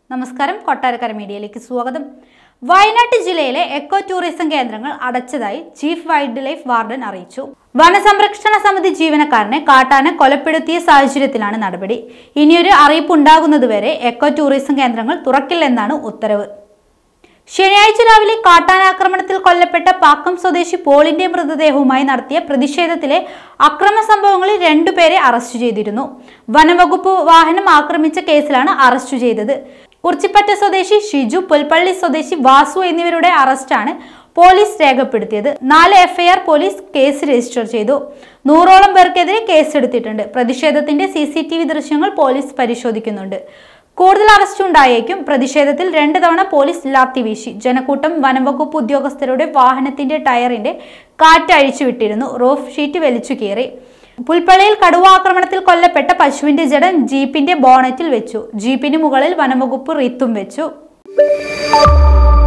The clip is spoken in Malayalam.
നമസ്കാരം കൊട്ടാരക്കര മീഡിയയിലേക്ക് സ്വാഗതം വയനാട് ജില്ലയിലെ എക്കോ ടൂറിസം കേന്ദ്രങ്ങൾ അടച്ചതായി ചീഫ് വൈൽഡ് ലൈഫ് വാർഡൻ അറിയിച്ചു വനസംരക്ഷണ സമിതി ജീവനക്കാരനെ കാട്ടാന കൊലപ്പെടുത്തിയ സാഹചര്യത്തിലാണ് നടപടി ഇനിയൊരു അറിയിപ്പ് ഉണ്ടാകുന്നതുവരെ എക്കോ ടൂറിസം കേന്ദ്രങ്ങൾ തുറക്കില്ലെന്നാണ് ഉത്തരവ് ശനിയാഴ്ച രാവിലെ കാട്ടാനാക്രമണത്തിൽ കൊല്ലപ്പെട്ട പാക്കം സ്വദേശി പോളിന്റെ മൃതദേഹവുമായി നടത്തിയ പ്രതിഷേധത്തിലെ അക്രമ സംഭവങ്ങളിൽ രണ്ടുപേരെ അറസ്റ്റ് ചെയ്തിരുന്നു വനവകുപ്പ് വാഹനം ആക്രമിച്ച കേസിലാണ് അറസ്റ്റ് ചെയ്തത് കുറിച്ചിപ്പറ്റ സ്വദേശി ഷിജു പുൽപ്പള്ളി സ്വദേശി വാസു എന്നിവരുടെ അറസ്റ്റാണ് പോലീസ് രേഖപ്പെടുത്തിയത് നാല് എഫ്ഐആർ പോലീസ് കേസ് രജിസ്റ്റർ ചെയ്തു നൂറോളം പേർക്കെതിരെ കേസെടുത്തിട്ടുണ്ട് പ്രതിഷേധത്തിന്റെ സി സി ടി വി ദൃശ്യങ്ങൾ പോലീസ് പരിശോധിക്കുന്നുണ്ട് കൂടുതൽ അറസ്റ്റ് ഉണ്ടായേക്കും പ്രതിഷേധത്തിൽ രണ്ട് തവണ പോലീസ് ലാത്തി വീശി ജനക്കൂട്ടം വനംവകുപ്പ് ഉദ്യോഗസ്ഥരുടെ വാഹനത്തിന്റെ ടയറിന്റെ കാറ്റ് അഴിച്ചുവിട്ടിരുന്നു റോഫ് ഷീറ്റ് വലിച്ചു കീറി പുൽപ്പള്ളിയിൽ കടുവാക്രമണത്തിൽ കൊല്ലപ്പെട്ട പശുവിന്റെ ജഡം ജീപ്പിന്റെ ബോണറ്റിൽ വെച്ചു ജീപ്പിന് മുകളിൽ വനംവകുപ്പ് റീത്തും വെച്ചു